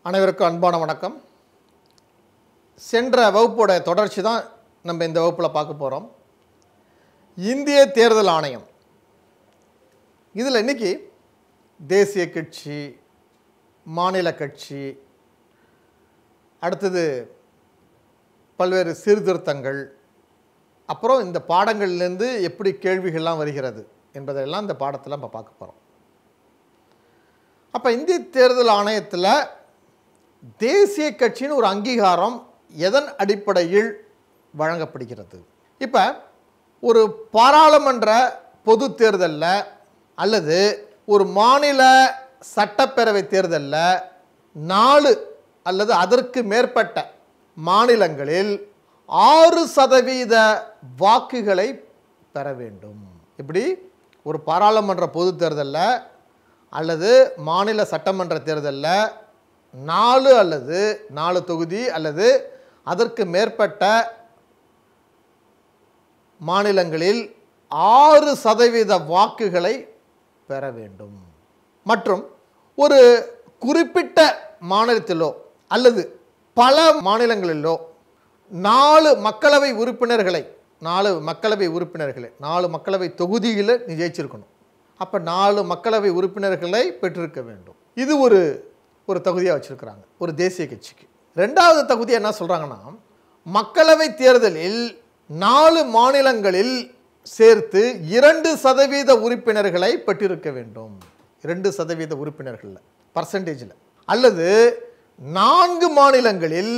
அனைவருக்கும் அன்பான வணக்கம் சென்ற வகுப்போட தொடர்ச்சி தான் நம்ம இந்த வகுப்பில் பார்க்க போகிறோம் இந்திய தேர்தல் ஆணையம் இதில் இன்னைக்கு தேசிய கட்சி மாநில கட்சி அடுத்தது பல்வேறு சீர்திருத்தங்கள் அப்புறம் இந்த பாடங்கள்லேருந்து எப்படி கேள்விகள்லாம் வருகிறது என்பதையெல்லாம் இந்த பாடத்தில் நம்ம பார்க்க போகிறோம் அப்போ இந்திய தேர்தல் ஆணையத்தில் தேசிய கட்சின்னு ஒரு அங்கீகாரம் எதன் அடிப்படையில் வழங்கப்படுகிறது இப்போ ஒரு பாராளுமன்ற பொது தேர்தலில் அல்லது ஒரு மாநில சட்டப்பேரவை தேர்தலில் நாலு அல்லது அதற்கு மேற்பட்ட மாநிலங்களில் ஆறு சதவீத வாக்குகளை பெற வேண்டும் இப்படி ஒரு பாராளுமன்ற பொது தேர்தலில் அல்லது மாநில சட்டமன்ற தேர்தலில் நாலு அல்லது நாலு தொகுதி அல்லது அதற்கு மேற்பட்ட மாநிலங்களில் ஆறு சதவீத வாக்குகளை பெற வேண்டும் மற்றும் ஒரு குறிப்பிட்ட மாநிலத்திலோ அல்லது பல மாநிலங்களிலோ நாலு மக்களவை உறுப்பினர்களை நாலு மக்களவை உறுப்பினர்களை நாலு மக்களவை தொகுதியில் நீ ஜெயிச்சிருக்கணும் அப்போ நாலு மக்களவை உறுப்பினர்களை பெற்றிருக்க வேண்டும் இது ஒரு ஒரு தகுதியாக வச்சுருக்கிறாங்க ஒரு தேசிய கட்சிக்கு ரெண்டாவது தகுதி என்ன சொல்கிறாங்கன்னா மக்களவை தேர்தலில் நாலு மாநிலங்களில் சேர்த்து இரண்டு சதவீத உறுப்பினர்களை பெற்றிருக்க வேண்டும் இரண்டு சதவீத உறுப்பினர்களில் பர்சன்டேஜில் அல்லது நான்கு மாநிலங்களில்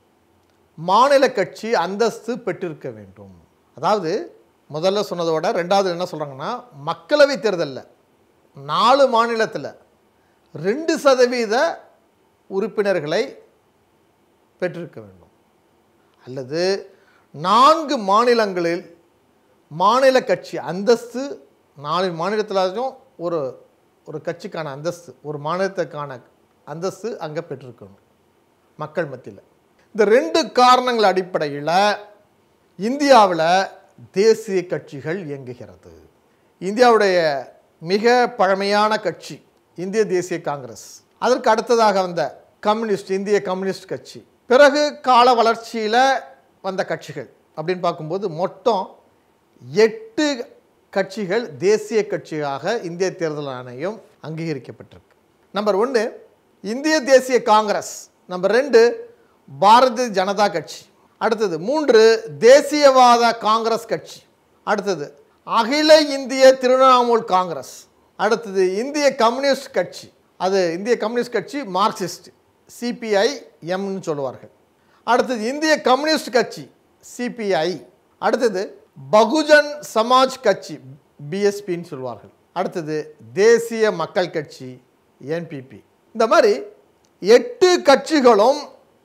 மாநில கட்சி அந்தஸ்து பெற்றிருக்க வேண்டும் அதாவது முதல்ல சொன்னதோட ரெண்டாவது என்ன சொல்கிறாங்கன்னா மக்களவை தேர்தலில் நாலு மாநிலத்தில் ரெண்டு சதவீத உறுப்பினர்களை பெற்றிருக்க வேண்டும் அல்லது நான்கு மாநிலங்களில் மாநில கட்சி அந்தஸ்து நாலு மாநிலத்திலாச்சும் ஒரு ஒரு கட்சிக்கான அந்தஸ்து ஒரு மாநிலத்துக்கான அந்தஸ்து அங்கே பெற்றிருக்கணும் மக்கள் மத்தியில் இந்த ரெண்டு காரணங்கள் அடிப்படையில் இந்தியாவில் தேசிய கட்சிகள் இயங்குகிறது இந்தியாவுடைய மிக பழமையான கட்சி இந்திய தேசிய காங்கிரஸ் அதற்கு அடுத்ததாக வந்த கம்யூனிஸ்ட் இந்திய கம்யூனிஸ்ட் கட்சி பிறகு கால வளர்ச்சியில் வந்த கட்சிகள் அப்படின்னு பார்க்கும்போது மொத்தம் எட்டு கட்சிகள் தேசிய கட்சியாக இந்திய தேர்தல் ஆணையம் அங்கீகரிக்கப்பட்டிருக்கு நம்பர் ஒன்று இந்திய தேசிய காங்கிரஸ் நம்பர் ரெண்டு பாரதிய ஜனதா கட்சி அடுத்தது மூன்று தேசியவாத காங்கிரஸ் கட்சி அடுத்தது அகில இந்திய திரிணாமுல் காங்கிரஸ் அடுத்தது இந்திய கம்யூனிஸ்ட் கட்சி அது இந்திய கம்யூனிஸ்ட் கட்சி மார்க்சிஸ்ட் சிபிஐ எம்னு சொல்லுவார்கள் அடுத்தது இந்திய கம்யூனிஸ்ட் கட்சி சிபிஐ அடுத்தது பகுஜன் சமாஜ் கட்சி பிஎஸ்பின்னு சொல்லுவார்கள் அடுத்தது தேசிய மக்கள் கட்சி என்பிபி இந்த மாதிரி எட்டு கட்சிகளும்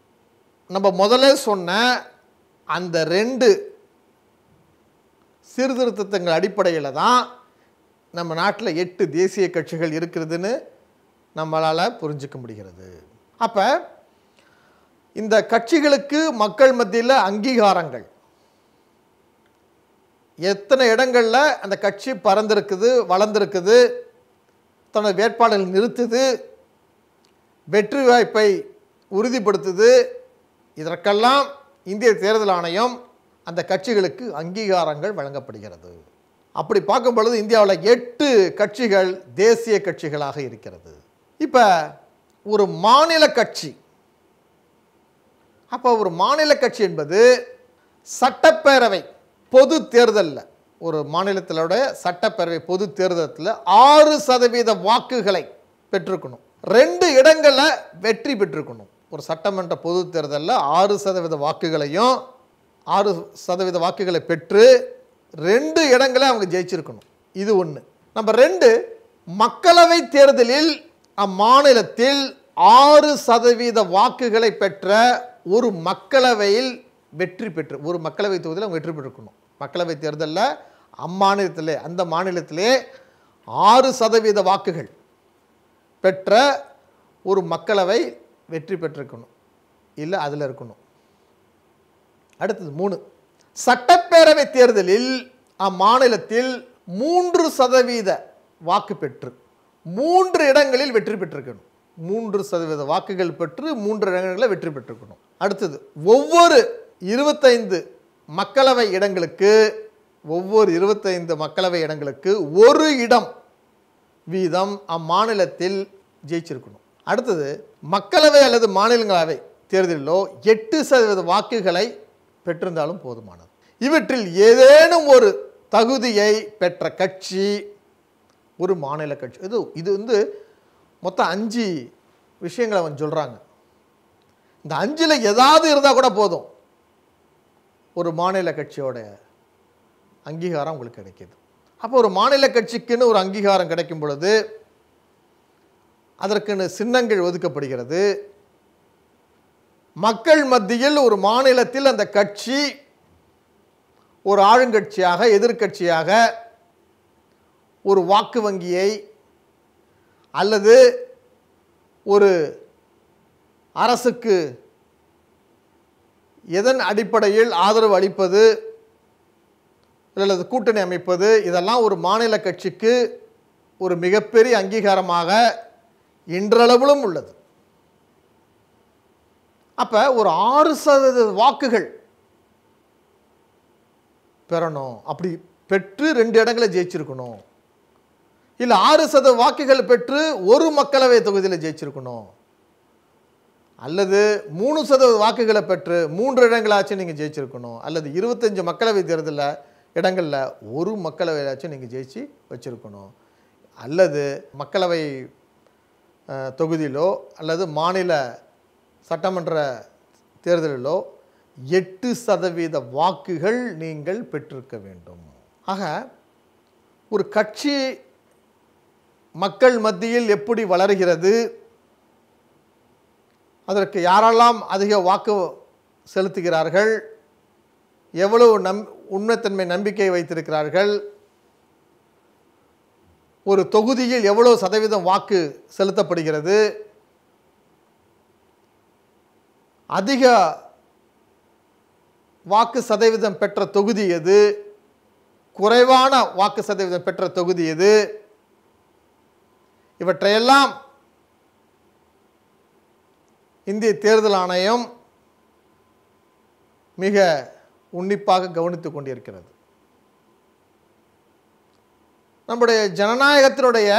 நம்ம முதல்ல சொன்ன அந்த ரெண்டு சீர்திருத்தங்கள் அடிப்படையில் தான் நம்ம நாட்டில் எட்டு தேசிய கட்சிகள் இருக்கிறதுன்னு நம்மளால் புரிஞ்சுக்க முடிகிறது அப்போ இந்த கட்சிகளுக்கு மக்கள் மத்தியில் அங்கீகாரங்கள் எத்தனை இடங்களில் அந்த கட்சி பறந்திருக்குது வளர்ந்துருக்குது தன்னோட வேட்பாளர்கள் நிறுத்துது வெற்றி வாய்ப்பை உறுதிப்படுத்துது இதற்கெல்லாம் இந்திய தேர்தல் ஆணையம் அந்த கட்சிகளுக்கு அங்கீகாரங்கள் வழங்கப்படுகிறது அப்படி பார்க்கும் பொழுது இந்தியாவில் எட்டு கட்சிகள் தேசிய கட்சிகளாக இருக்கிறது இப்போ ஒரு மாநில கட்சி அப்போ ஒரு மாநில கட்சி என்பது சட்டப்பேரவை பொது தேர்தலில் ஒரு மாநிலத்திலோட சட்டப்பேரவை பொது தேர்தலில் ஆறு சதவீத வாக்குகளை பெற்றிருக்கணும் ரெண்டு இடங்களில் வெற்றி பெற்றிருக்கணும் ஒரு சட்டமன்ற பொது தேர்தலில் ஆறு சதவீத வாக்குகளையும் ஆறு சதவீத வாக்குகளை பெற்று ரெண்டு இடங்களை அவங்க ஜெயிச்சிருக்கணும் இது ஒன்று நம்பர் ரெண்டு மக்களவை தேர்தலில் அம்மாநிலத்தில் ஆறு சதவீத வாக்குகளை பெற்ற ஒரு மக்களவையில் வெற்றி பெற்று ஒரு மக்களவை தொகுதியில் அவங்க வெற்றி பெற்றிருக்கணும் மக்களவை தேர்தலில் அம்மாநிலத்திலே அந்த மாநிலத்திலே ஆறு சதவீத வாக்குகள் பெற்ற ஒரு மக்களவை வெற்றி பெற்றிருக்கணும் இல்லை அதில் இருக்கணும் அடுத்தது மூணு சட்டப்பேரவை தேர்தலில் அம்மாநிலத்தில் மூன்று சதவீத வாக்கு பெற்று மூன்று இடங்களில் வெற்றி பெற்றிருக்கணும் மூன்று சதவீத வாக்குகள் பெற்று மூன்று இடங்களில் வெற்றி பெற்றிருக்கணும் அடுத்தது ஒவ்வொரு இருபத்தைந்து மக்களவை இடங்களுக்கு ஒவ்வொரு இருபத்தைந்து மக்களவை இடங்களுக்கு ஒரு இடம் வீதம் அம்மாநிலத்தில் ஜெயிச்சிருக்கணும் அடுத்தது மக்களவை அல்லது மாநிலங்களவை தேர்தலிலோ எட்டு சதவீத வாக்குகளை பெற்றிருந்தாலும் போதுமானது இவற்றில் ஏதேனும் ஒரு தகுதியை பெற்ற கட்சி ஒரு மாநில கட்சி இது இது வந்து மொத்தம் அஞ்சு விஷயங்களை அவன் சொல்கிறாங்க இந்த அஞ்சில் ஏதாவது இருந்தால் கூட போதும் ஒரு மாநில கட்சியோட அங்கீகாரம் உங்களுக்கு கிடைக்கிது அப்போ ஒரு மாநில கட்சிக்குன்னு ஒரு அங்கீகாரம் கிடைக்கும் பொழுது அதற்குன்னு சின்னங்கள் ஒதுக்கப்படுகிறது மக்கள் மத்தியில் ஒரு மாநிலத்தில் அந்த கட்சி ஒரு ஆளுங்கட்சியாக எதிர்க்கட்சியாக ஒரு வாக்கு வங்கியை அல்லது ஒரு அரசுக்கு எதன் அடிப்படையில் ஆதரவு அளிப்பது அல்லது கூட்டணி அமைப்பது இதெல்லாம் ஒரு மாநில கட்சிக்கு ஒரு மிகப்பெரிய அங்கீகாரமாக இன்றளவிலும் உள்ளது அப்போ ஒரு ஆறு சதவீத வாக்குகள் பெறணும் அப்படி பெற்று ரெண்டு இடங்களை ஜெயிச்சிருக்கணும் இல்லை ஆறு சத வாக்குகள் பெற்று ஒரு மக்களவை தொகுதியில் ஜெயிச்சிருக்கணும் அல்லது மூணு சதவீத வாக்குகளை பெற்று மூன்று இடங்களாச்சும் நீங்கள் ஜெயிச்சிருக்கணும் அல்லது இருபத்தஞ்சு மக்களவை தேர்தலில் இடங்களில் ஒரு மக்களவையாச்சும் நீங்கள் ஜெயிச்சு வச்சுருக்கணும் அல்லது மக்களவை அஹ், தொகுதியிலோ அல்லது மாநில சட்டமன்ற தேர்தலிலோ எட்டு சதவீத வாக்குகள் நீங்கள் பெற்றிருக்க வேண்டும் ஆக ஒரு கட்சி மக்கள் மத்தியில் எப்படி வளர்கிறது அதற்கு யாரெல்லாம் அதிக வாக்கு செலுத்துகிறார்கள் எவ்வளவு நம் உண்மைத்தன்மை நம்பிக்கை வைத்திருக்கிறார்கள் ஒரு தொகுதியில் எவ்வளவு சதவீதம் வாக்கு செலுத்தப்படுகிறது அதிக வாக்கு சதவீதம் பெற்ற தொகுதி எது குறைவான வாக்கு சதவீதம் பெற்ற தொகுதி எது இவற்றையெல்லாம் இந்திய தேர்தல் ஆணையம் மிக உன்னிப்பாக கவனித்துக் கொண்டிருக்கிறது நம்முடைய ஜனநாயகத்தினுடைய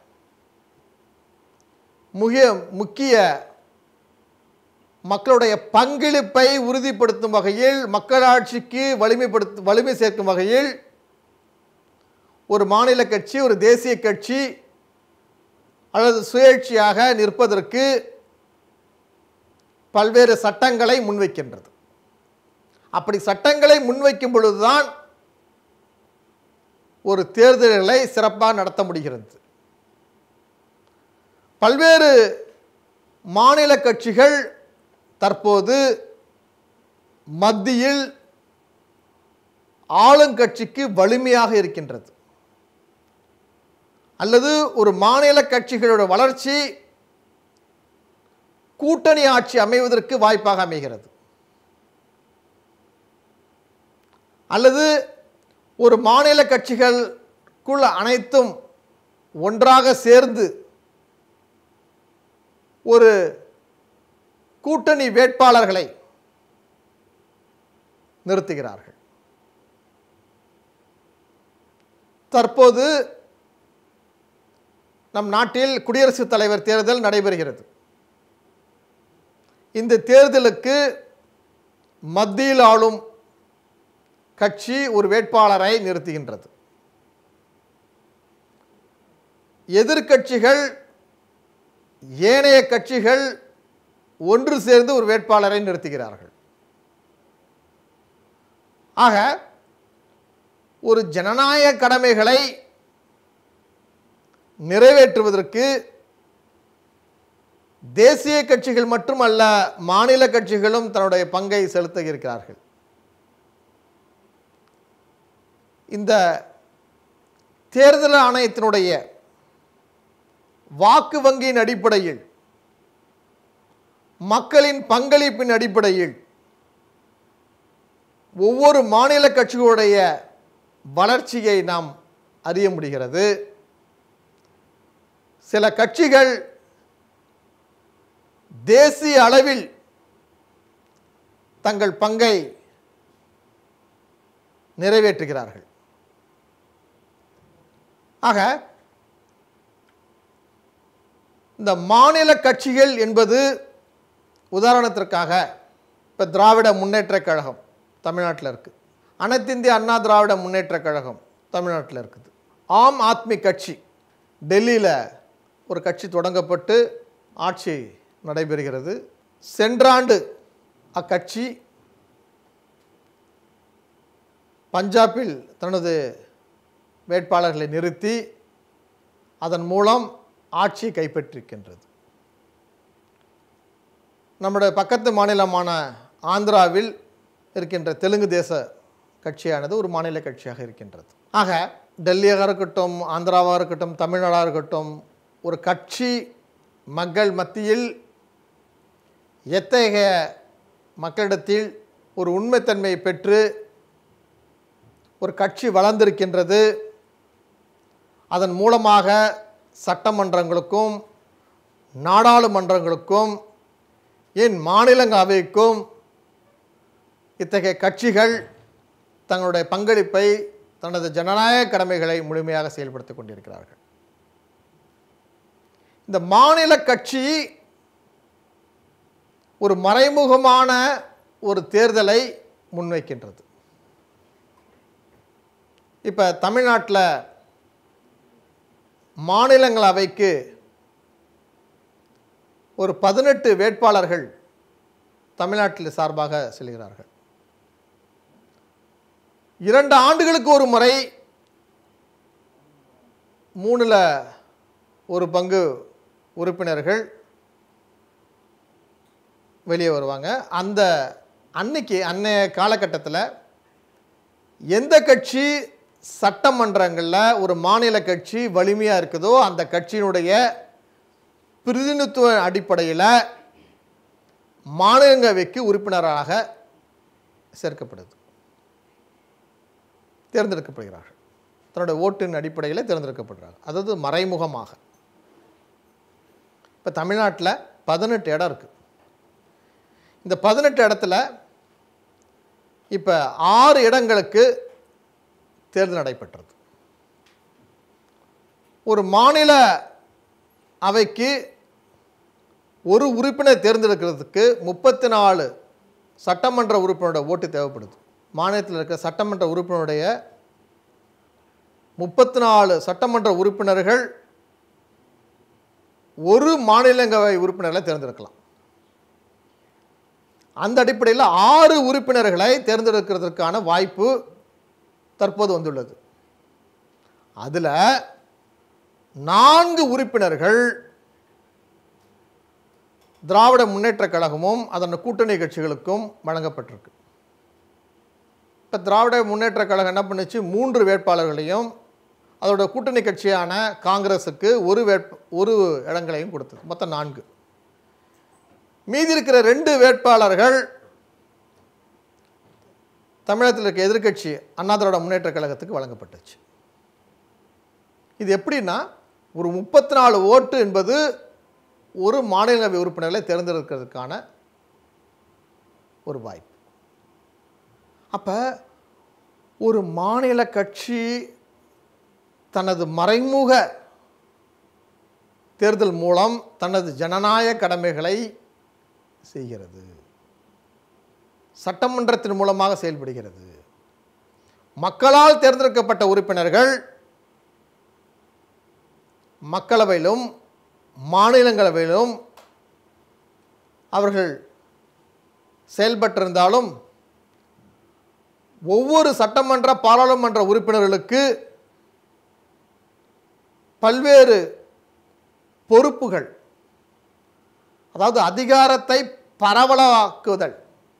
முக்கிய முக்கிய மக்களுடைய பங்களிப்பை உறுதிப்படுத்தும் வகையில் மக்களாட்சிக்கு வலிமைப்படுத்தும் வலிமை சேர்க்கும் வகையில் ஒரு மாநில கட்சி ஒரு தேசிய கட்சி அல்லது சுயேட்சையாக நிற்பதற்கு பல்வேறு சட்டங்களை முன்வைக்கின்றது அப்படி சட்டங்களை முன்வைக்கும் பொழுதுதான் ஒரு தேர்தல்களை சிறப்பாக நடத்த முடிகிறது பல்வேறு மாநில கட்சிகள் தற்போது மத்தியில் ஆளுங்கட்சிக்கு வலிமையாக இருக்கின்றது அல்லது ஒரு மாநில கட்சிகளோட வளர்ச்சி கூட்டணி ஆட்சி அமைவதற்கு வாய்ப்பாக அமைகிறது அல்லது ஒரு மாநில கட்சிகளுக்குள் அனைத்தும் ஒன்றாக சேர்ந்து ஒரு கூட்டணி வேட்பாளர்களை நிறுத்துகிறார்கள் தற்போது நம் நாட்டில் குடியரசுத் தலைவர் தேர்தல் நடைபெறுகிறது இந்த தேர்தலுக்கு மத்தியில் ஆளும் கட்சி ஒரு வேட்பாளரை நிறுத்துகின்றது எதிர்க்கட்சிகள் ஏனைய கட்சிகள் ஒன்று சேர்ந்து ஒரு வேட்பாளரை நிறுத்துகிறார்கள் ஆக ஒரு ஜனநாயக கடமைகளை நிறைவேற்றுவதற்கு தேசிய கட்சிகள் மட்டுமல்ல மாநில கட்சிகளும் தன்னுடைய பங்கை செலுத்த இருக்கிறார்கள் இந்த தேர்தல் ஆணையத்தினுடைய வாக்கு வங்கியின் அடிப்படையில் மக்களின் பங்களிப்பின் அடிப்படையில் ஒவ்வொரு மாநில கட்சிகளுடைய வளர்ச்சியை நாம் அறிய முடிகிறது சில கட்சிகள் தேசிய அளவில் தங்கள் பங்கை நிறைவேற்றுகிறார்கள் ஆக இந்த மாநில கட்சிகள் என்பது உதாரணத்திற்காக இப்போ திராவிட முன்னேற்றக் கழகம் தமிழ்நாட்டில் இருக்குது அனைத்திந்திய அண்ணா திராவிட முன்னேற்றக் கழகம் தமிழ்நாட்டில் இருக்குது ஆம் ஆத்மி கட்சி டெல்லியில் ஒரு கட்சி தொடங்கப்பட்டு ஆட்சி நடைபெறுகிறது சென்றாண்டு அக்கட்சி பஞ்சாபில் தனது வேட்பாளர்களை நிறுத்தி அதன் மூலம் ஆட்சியை கைப்பற்றிருக்கின்றது நம்முடைய பக்கத்து மாநிலமான ஆந்திராவில் இருக்கின்ற தெலுங்கு தேச கட்சியானது ஒரு மாநில கட்சியாக இருக்கின்றது ஆக டெல்லியாக இருக்கட்டும் ஆந்திராவாக இருக்கட்டும் தமிழ்நாடாக இருக்கட்டும் ஒரு கட்சி மக்கள் மத்தியில் எத்தகைய மக்களிடத்தில் ஒரு உண்மைத்தன்மையை பெற்று ஒரு கட்சி வளர்ந்திருக்கின்றது அதன் மூலமாக சட்டமன்றங்களுக்கும் நாடாளுமன்றங்களுக்கும் ஏன் மாநிலங்களவைக்கும் இத்தகைய கட்சிகள் தங்களுடைய பங்களிப்பை தனது ஜனநாயக கடமைகளை முழுமையாக செயல்படுத்திக் கொண்டிருக்கிறார்கள் இந்த மாநில கட்சி ஒரு மறைமுகமான ஒரு தேர்தலை முன்வைக்கின்றது இப்போ தமிழ்நாட்டில் மாநிலங்களவைக்கு ஒரு பதினெட்டு வேட்பாளர்கள் தமிழ்நாட்டில் சார்பாக செல்கிறார்கள் இரண்டு ஆண்டுகளுக்கு ஒரு முறை மூணில் ஒரு பங்கு உறுப்பினர்கள் வெளியே வருவாங்க அந்த அன்னைக்கு அன்னைய காலகட்டத்தில் எந்த கட்சி சட்டமன்றங்களில் ஒரு மாநில கட்சி வலிமையாக இருக்குதோ அந்த கட்சியினுடைய பிரதிநிதித்துவ அடிப்படையில் மாநிலங்களவைக்கு உறுப்பினராக சேர்க்கப்படுது தேர்ந்தெடுக்கப்படுகிறார்கள் தன்னுடைய ஓட்டின் அடிப்படையில் தேர்ந்தெடுக்கப்படுறாங்க அதாவது மறைமுகமாக இப்போ தமிழ்நாட்டில் பதினெட்டு இடம் இருக்குது இந்த பதினெட்டு இடத்துல இப்போ ஆறு இடங்களுக்கு தேர்தல் நடைபெற்றது ஒரு மாநில அவைக்கு ஒரு உறுப்பினர் தேர்ந்தெடுக்கிறதுக்கு முப்பத்தி நாலு சட்டமன்ற உறுப்பினரோட ஓட்டு தேவைப்படுது மாநிலத்தில் இருக்கிற சட்டமன்ற உறுப்பினருடைய முப்பத்தி நாலு சட்டமன்ற உறுப்பினர்கள் ஒரு மாநிலங்களவை உறுப்பினர்களை தேர்ந்தெடுக்கலாம் அந்த அடிப்படையில் ஆறு உறுப்பினர்களை தேர்ந்தெடுக்கிறதுக்கான வாய்ப்பு தற்போது வந்துள்ளது அதில் நான்கு உறுப்பினர்கள் திராவிட முன்னேற்றக் கழகமும் அதன் கூட்டணி கட்சிகளுக்கும் வழங்கப்பட்டிருக்கு இப்போ திராவிட முன்னேற்றக் கழகம் என்ன பண்ணுச்சு மூன்று வேட்பாளர்களையும் அதோட கூட்டணி கட்சியான காங்கிரஸுக்கு ஒரு வேட்ப ஒரு இடங்களையும் கொடுத்தது மொத்தம் நான்கு மீதி இருக்கிற ரெண்டு வேட்பாளர்கள் தமிழகத்தில் இருக்க எதிர்க்கட்சி அண்ணா திராவிட முன்னேற்ற கழகத்துக்கு வழங்கப்பட்டுச்சு இது எப்படின்னா ஒரு முப்பத்தி நாலு ஓட்டு என்பது ஒரு மாநிலங்களவை உறுப்பினர்களை தேர்ந்தெடுக்கிறதுக்கான ஒரு வாய்ப்பு அப்போ ஒரு மாநில கட்சி தனது மறைமுக தேர்தல் மூலம் தனது ஜனநாயக கடமைகளை செய்கிறது சட்டமன்றத்தின் மூலமாக செயல்படுகிறது மக்களால் தேர்ந்தெடுக்கப்பட்ட உறுப்பினர்கள் மக்களவையிலும் மாநிலங்களவையிலும் அவர்கள் செயல்பட்டிருந்தாலும் ஒவ்வொரு சட்டமன்ற பாராளுமன்ற உறுப்பினர்களுக்கு பல்வேறு பொறுப்புகள் அதாவது அதிகாரத்தை பரவலாக்குதல்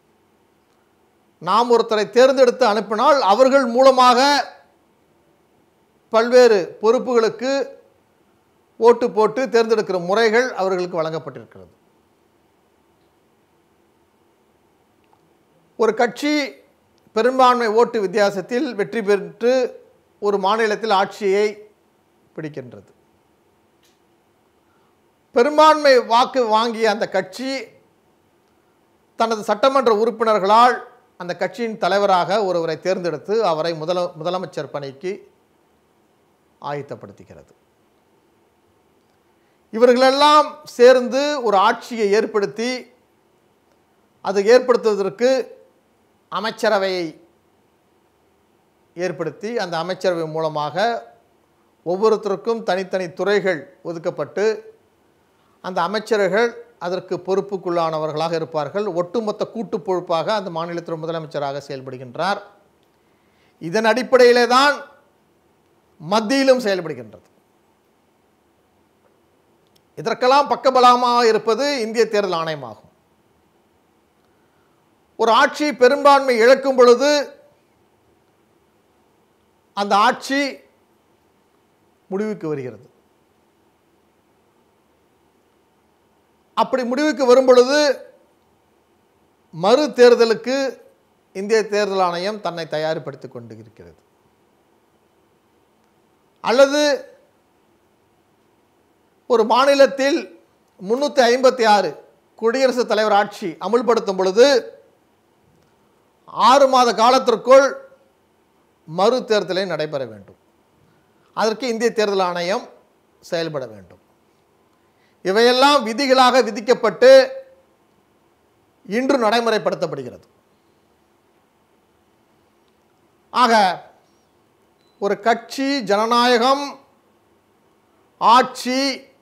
நாம் ஒருத்தரை தேர்ந்தெடுத்து அனுப்பினால் அவர்கள் மூலமாக பல்வேறு பொறுப்புகளுக்கு ஓட்டு போட்டு தேர்ந்தெடுக்கிற முறைகள் அவர்களுக்கு வழங்கப்பட்டிருக்கிறது ஒரு கட்சி பெரும்பான்மை ஓட்டு வித்தியாசத்தில் வெற்றி பெற்று ஒரு மாநிலத்தில் ஆட்சியை பிடிக்கின்றது பெரும்பான்மை வாக்கு வாங்கிய அந்த கட்சி தனது சட்டமன்ற உறுப்பினர்களால் அந்த கட்சியின் தலைவராக ஒருவரை தேர்ந்தெடுத்து அவரை முதல முதலமைச்சர் பணிக்கு ஆயத்தப்படுத்துகிறது இவர்களெல்லாம் சேர்ந்து ஒரு ஆட்சியை ஏற்படுத்தி அது ஏற்படுத்துவதற்கு அமைச்சரவையை ஏற்படுத்தி அந்த அமைச்சரவை மூலமாக ஒவ்வொருத்தருக்கும் தனித்தனி துறைகள் ஒதுக்கப்பட்டு அந்த அமைச்சர்கள் அதற்கு பொறுப்புக்குள்ளானவர்களாக இருப்பார்கள் ஒட்டுமொத்த கூட்டு பொறுப்பாக அந்த மாநிலத்தின் முதலமைச்சராக செயல்படுகின்றார் இதன் அடிப்படையிலே தான் மத்தியிலும் செயல்படுகின்றது இதற்கெல்லாம் பக்கபலமாக இருப்பது இந்திய தேர்தல் ஆணையமாகும் ஒரு ஆட்சி பெரும்பான்மை இழக்கும் பொழுது அந்த ஆட்சி முடிவுக்கு வருகிறது அப்படி முடிவுக்கு வரும் பொழுது மறு தேர்தலுக்கு இந்திய தேர்தல் ஆணையம் தன்னை தயார்படுத்திக் கொண்டு இருக்கிறது அல்லது ஒரு மாநிலத்தில் முன்னூற்றி ஐம்பத்தி ஆறு குடியரசுத் தலைவர் ஆட்சி அமுல்படுத்தும் பொழுது ஆறு மாத காலத்திற்குள் மறு தேர்தலை நடைபெற வேண்டும் அதற்கு இந்திய தேர்தல் ஆணையம் செயல்பட வேண்டும் இவையெல்லாம் விதிகளாக விதிக்கப்பட்டு இன்று நடைமுறைப்படுத்தப்படுகிறது ஆக ஒரு கட்சி ஜனநாயகம் ஆட்சி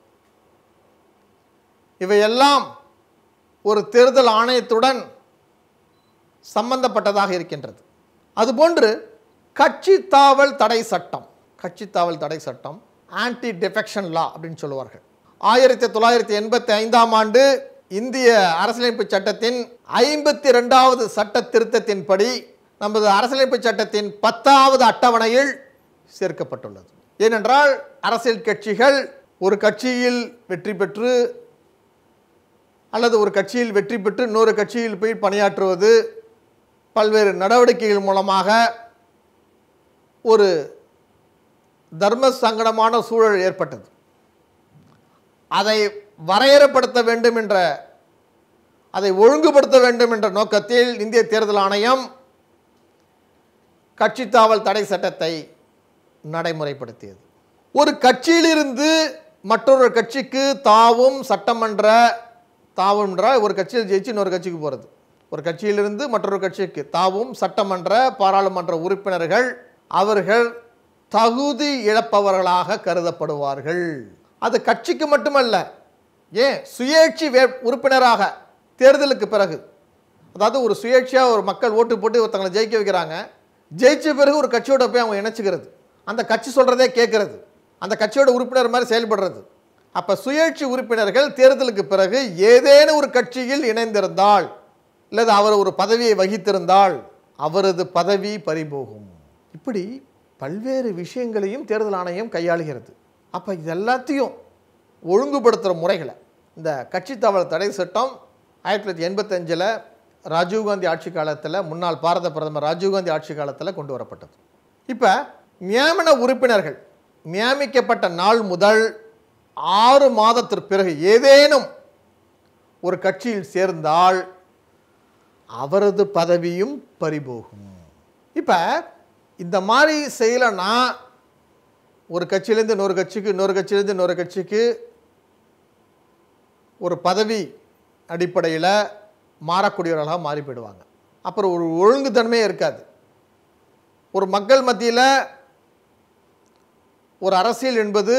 இவையெல்லாம் ஒரு தேர்தல் ஆணையத்துடன் சம்பந்தப்பட்டதாக இருக்கின்றது அதுபோன்று கட்சி தாவல் தடை சட்டம் கட்சி தாவல் தடை சட்டம் ஆன்டி டிஃபெக்ஷன் லா அப்படின்னு சொல்லுவார்கள் ஆயிரத்தி தொள்ளாயிரத்தி எண்பத்தி ஐந்தாம் ஆண்டு இந்திய அரசியலமைப்பு சட்டத்தின் ஐம்பத்தி ரெண்டாவது சட்ட திருத்தத்தின்படி நமது அரசியலமைப்பு சட்டத்தின் பத்தாவது அட்டவணையில் சேர்க்கப்பட்டுள்ளது ஏனென்றால் அரசியல் கட்சிகள் ஒரு கட்சியில் வெற்றி பெற்று அல்லது ஒரு கட்சியில் வெற்றி பெற்று இன்னொரு கட்சியில் போய் பணியாற்றுவது பல்வேறு நடவடிக்கைகள் மூலமாக ஒரு தர்ம சங்கடமான சூழல் ஏற்பட்டது அதை வரையறைப்படுத்த வேண்டும் என்ற அதை ஒழுங்குபடுத்த வேண்டும் என்ற நோக்கத்தில் இந்திய தேர்தல் ஆணையம் கட்சி தாவல் தடை சட்டத்தை நடைமுறைப்படுத்தியது ஒரு கட்சியிலிருந்து மற்றொரு கட்சிக்கு தாவும் சட்டமன்ற தாவும்ன்ற ஒரு கட்சியில் ஜெயிச்சு இன்னொரு கட்சிக்கு போகிறது ஒரு கட்சியிலிருந்து மற்றொரு கட்சிக்கு தாவும் சட்டமன்ற பாராளுமன்ற உறுப்பினர்கள் அவர்கள் தகுதி இழப்பவர்களாக கருதப்படுவார்கள் அது கட்சிக்கு மட்டுமல்ல ஏன் சுயேட்சி வே உறுப்பினராக தேர்தலுக்கு பிறகு அதாவது ஒரு சுயேட்சையாக ஒரு மக்கள் ஓட்டு போட்டு ஒருத்தங்களை ஜெயிக்க வைக்கிறாங்க ஜெயிச்ச பிறகு ஒரு கட்சியோட போய் அவங்க இணைச்சிக்கிறது அந்த கட்சி சொல்கிறதே கேட்கறது அந்த கட்சியோட உறுப்பினர் மாதிரி செயல்படுறது அப்போ சுயேட்சி உறுப்பினர்கள் தேர்தலுக்கு பிறகு ஏதேனும் ஒரு கட்சியில் இணைந்திருந்தால் அல்லது அவர் ஒரு பதவியை வகித்திருந்தால் அவரது பதவி பறிபோகும் இப்படி பல்வேறு விஷயங்களையும் தேர்தல் ஆணையம் கையாளுகிறது அப்போ இது எல்லாத்தையும் ஒழுங்குபடுத்துகிற முறைகளை இந்த கட்சி தவறு தடை சட்டம் ஆயிரத்தி தொள்ளாயிரத்தி எண்பத்தஞ்சில் ராஜீவ்காந்தி ஆட்சி காலத்தில் முன்னாள் பாரத பிரதமர் ராஜீவ்காந்தி ஆட்சி காலத்தில் கொண்டு வரப்பட்டது இப்போ நியமன உறுப்பினர்கள் நியமிக்கப்பட்ட நாள் முதல் ஆறு மாதத்திற்கு பிறகு ஏதேனும் ஒரு கட்சியில் சேர்ந்தால் அவரது பதவியும் பறிபோகும் இப்போ இந்த மாதிரி செய்யலைன்னா ஒரு கட்சியிலேருந்து இன்னொரு கட்சிக்கு இன்னொரு கட்சியிலேருந்து இன்னொரு கட்சிக்கு ஒரு பதவி அடிப்படையில் மாறக்கூடியவர்களாக மாறி போயிடுவாங்க அப்புறம் ஒரு ஒழுங்குத்தன்மையே இருக்காது ஒரு மக்கள் மத்தியில் ஒரு அரசியல் என்பது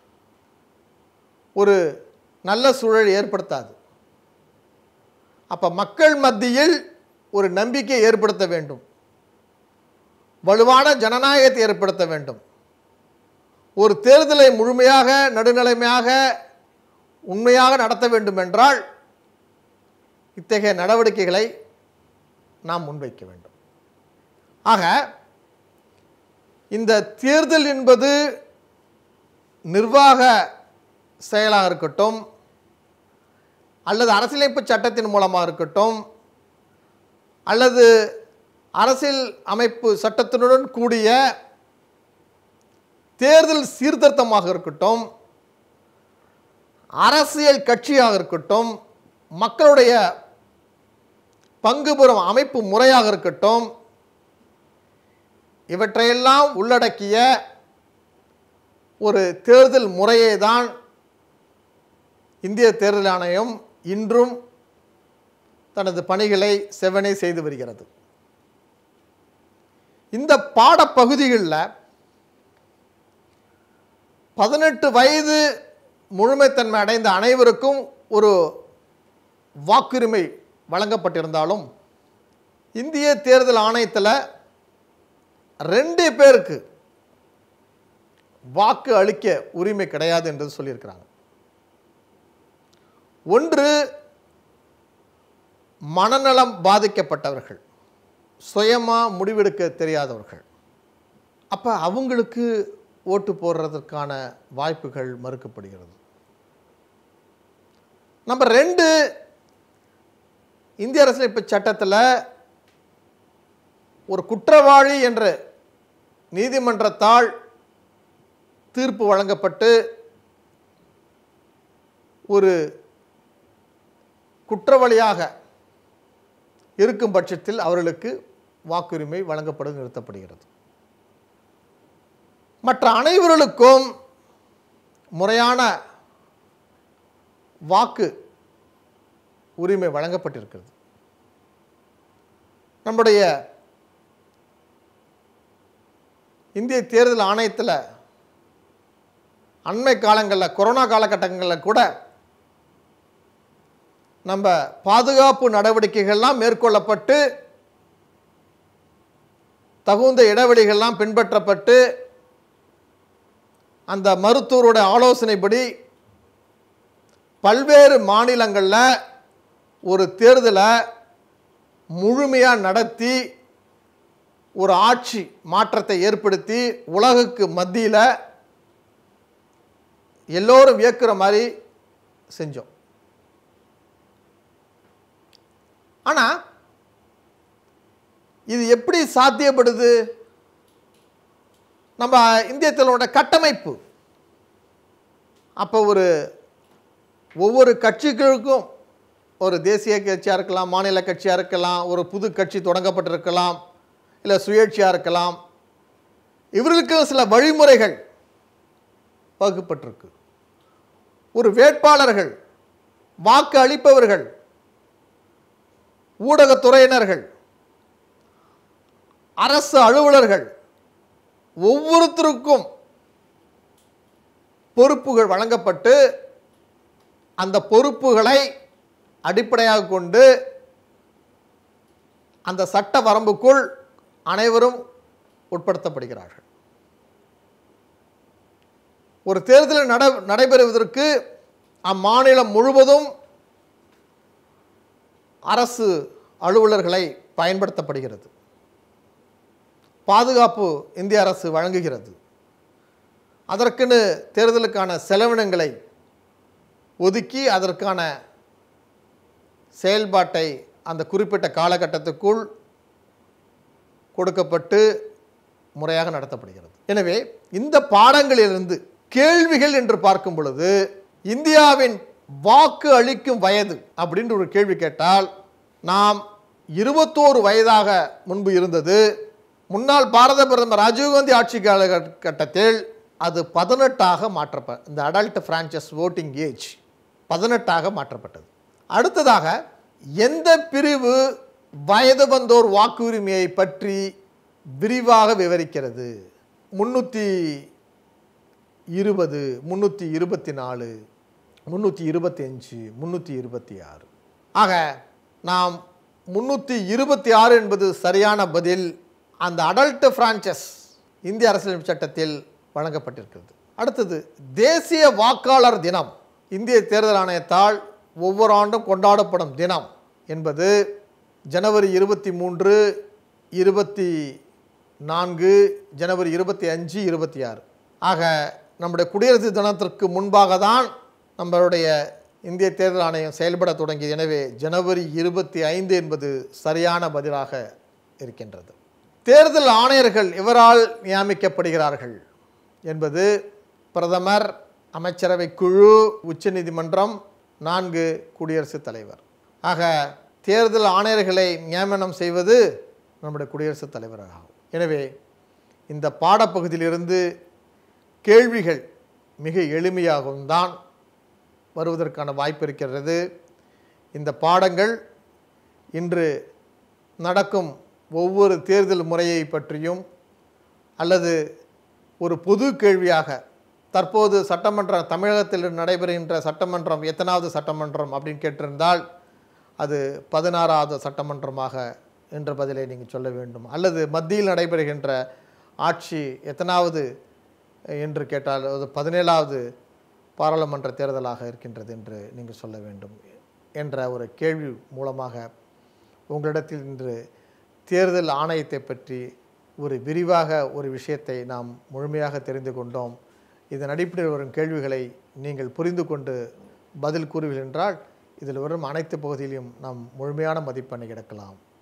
ஒரு நல்ல சூழல் ஏற்படுத்தாது அப்போ மக்கள் மத்தியில் ஒரு நம்பிக்கை ஏற்படுத்த வேண்டும் வலுவான ஜனநாயகத்தை ஏற்படுத்த வேண்டும் ஒரு தேர்தலை முழுமையாக நடுநிலைமையாக உண்மையாக நடத்த வேண்டும் என்றால் இத்தகைய நடவடிக்கைகளை நாம் முன்வைக்க வேண்டும் ஆக இந்த தேர்தல் என்பது நிர்வாக செயலாக இருக்கட்டும் அல்லது அரசியலமைப்பு சட்டத்தின் மூலமாக இருக்கட்டும் அல்லது அரசியல் அமைப்பு சட்டத்தினுடன் கூடிய தேர்தல் சீர்திருத்தமாக இருக்கட்டும் அரசியல் கட்சியாக இருக்கட்டும் மக்களுடைய பங்கு பெறும் அமைப்பு முறையாக இருக்கட்டும் இவற்றையெல்லாம் உள்ளடக்கிய ஒரு தேர்தல் முறையை தான் இந்திய தேர்தல் ஆணையம் இன்றும் தனது பணிகளை செவனே செய்து வருகிறது இந்த பாடப்பகுதிகளில் பதினெட்டு வயது முழுமைத்தன்மை அடைந்த அனைவருக்கும் ஒரு வாக்குரிமை வழங்கப்பட்டிருந்தாலும் இந்திய தேர்தல் ஆணையத்தில் ரெண்டு பேருக்கு வாக்கு அளிக்க உரிமை கிடையாது என்று சொல்லியிருக்கிறாங்க ஒன்று மனநலம் பாதிக்கப்பட்டவர்கள் சுயமாக முடிவெடுக்க தெரியாதவர்கள் அப்போ அவங்களுக்கு ஓட்டு போடுறதற்கான வாய்ப்புகள் மறுக்கப்படுகிறது நம்பர் ரெண்டு இந்திய அரசியலமைப்பு சட்டத்தில் ஒரு குற்றவாளி என்ற நீதிமன்றத்தால் தீர்ப்பு வழங்கப்பட்டு ஒரு குற்றவாளியாக இருக்கும் பட்சத்தில் அவர்களுக்கு வாக்குரிமை வழங்கப்படும் நிறுத்தப்படுகிறது மற்ற அனைவர்களுக்கும் முறையான வாக்கு உரிமை வழங்கப்பட்டிருக்கிறது நம்முடைய இந்திய தேர்தல் ஆணையத்தில் அண்மை காலங்களில் கொரோனா காலகட்டங்களில் கூட நம்ம பாதுகாப்பு நடவடிக்கைகள்லாம் மேற்கொள்ளப்பட்டு தகுந்த இடைவெளிகள்லாம் பின்பற்றப்பட்டு அந்த மருத்துவரோட ஆலோசனைப்படி பல்வேறு மாநிலங்களில் ஒரு தேர்தலை முழுமையாக நடத்தி ஒரு ஆட்சி மாற்றத்தை ஏற்படுத்தி உலகுக்கு மத்தியில் எல்லோரும் வியக்கிற மாதிரி செஞ்சோம் ஆனால் இது எப்படி சாத்தியப்படுது நம்ம இந்தியத்திலோட கட்டமைப்பு அப்போ ஒரு ஒவ்வொரு கட்சிகளுக்கும் ஒரு தேசிய கட்சியாக இருக்கலாம் மாநில கட்சியாக இருக்கலாம் ஒரு புது கட்சி தொடங்கப்பட்டிருக்கலாம் இல்லை சுயேட்சையாக இருக்கலாம் இவர்களுக்கு சில வழிமுறைகள் வகுப்பட்டிருக்கு ஒரு வேட்பாளர்கள் வாக்கு அளிப்பவர்கள் ஊடகத்துறையினர்கள் அரசு அலுவலர்கள் ஒவ்வொருத்தருக்கும் பொறுப்புகள் வழங்கப்பட்டு அந்த பொறுப்புகளை அடிப்படையாக கொண்டு அந்த சட்ட வரம்புக்குள் அனைவரும் உட்படுத்தப்படுகிறார்கள் ஒரு தேர்தல் நட நடைபெறுவதற்கு அம்மாநிலம் முழுவதும் அரசு அலுவலர்களை பயன்படுத்தப்படுகிறது பாதுகாப்பு இந்திய அரசு வழங்குகிறது அதற்குன்னு தேர்தலுக்கான செலவினங்களை ஒதுக்கி அதற்கான செயல்பாட்டை அந்த குறிப்பிட்ட காலகட்டத்துக்குள் கொடுக்கப்பட்டு முறையாக நடத்தப்படுகிறது எனவே இந்த பாடங்களிலிருந்து கேள்விகள் என்று பார்க்கும் பொழுது இந்தியாவின் வாக்கு அளிக்கும் வயது அப்படின்ற ஒரு கேள்வி கேட்டால் நாம் இருபத்தோரு வயதாக முன்பு இருந்தது முன்னாள் பாரத பிரதமர் ராஜீவ்காந்தி ஆட்சி காலகட்டத்தில் அது பதினெட்டாக மாற்றப்ப இந்த அடல்ட் பிரான்ச்சஸ் ஓட்டிங் ஏஜ் பதினெட்டாக மாற்றப்பட்டது அடுத்ததாக எந்த பிரிவு வயது வந்தோர் வாக்குரிமையை பற்றி விரிவாக விவரிக்கிறது முன்னூற்றி இருபது முந்நூற்றி இருபத்தி நாலு முந்நூற்றி இருபத்தி அஞ்சு முந்நூற்றி இருபத்தி ஆறு ஆக நாம் முந்நூற்றி இருபத்தி ஆறு என்பது சரியான பதில் அந்த அடல்ட் பிரான்ச்சஸ் இந்திய அரசியலமைப்பு சட்டத்தில் வழங்கப்பட்டிருக்கிறது அடுத்தது தேசிய வாக்காளர் தினம் இந்திய தேர்தல் ஆணையத்தால் ஒவ்வொரு ஆண்டும் கொண்டாடப்படும் தினம் என்பது ஜனவரி இருபத்தி மூன்று இருபத்தி நான்கு ஜனவரி இருபத்தி அஞ்சு இருபத்தி ஆறு ஆக நம்முடைய குடியரசு தினத்திற்கு முன்பாக தான் நம்மளுடைய இந்திய தேர்தல் ஆணையம் செயல்பட தொடங்கியது எனவே ஜனவரி இருபத்தி ஐந்து என்பது சரியான பதிலாக இருக்கின்றது தேர்தல் ஆணையர்கள் இவரால் நியமிக்கப்படுகிறார்கள் என்பது பிரதமர் அமைச்சரவை குழு உச்சநீதிமன்றம் நான்கு குடியரசுத் தலைவர் ஆக தேர்தல் ஆணையர்களை நியமனம் செய்வது நம்முடைய குடியரசுத் தலைவராகும் எனவே இந்த பாடப்பகுதியிலிருந்து கேள்விகள் மிக எளிமையாகவும் தான் வருவதற்கான வாய்ப்பு இருக்கிறது இந்த பாடங்கள் இன்று நடக்கும் ஒவ்வொரு தேர்தல் முறையை பற்றியும் அல்லது ஒரு பொது கேள்வியாக தற்போது சட்டமன்றம் தமிழகத்தில் நடைபெறுகின்ற சட்டமன்றம் எத்தனாவது சட்டமன்றம் அப்படின்னு கேட்டிருந்தால் அது பதினாறாவது சட்டமன்றமாக என்ற பதிலை நீங்கள் சொல்ல வேண்டும் அல்லது மத்தியில் நடைபெறுகின்ற ஆட்சி எத்தனாவது என்று கேட்டால் அது பதினேழாவது பாராளுமன்ற தேர்தலாக இருக்கின்றது என்று நீங்கள் சொல்ல வேண்டும் என்ற ஒரு கேள்வி மூலமாக உங்களிடத்தில் இன்று தேர்தல் ஆணையத்தை பற்றி ஒரு விரிவாக ஒரு விஷயத்தை நாம் முழுமையாக தெரிந்து கொண்டோம் இதன் அடிப்படையில் வரும் கேள்விகளை நீங்கள் புரிந்து கொண்டு பதில் கூறுவீர்கள் என்றால் இதில் வரும் அனைத்து பகுதியிலும் நாம் முழுமையான மதிப்பெண்ணை எடுக்கலாம்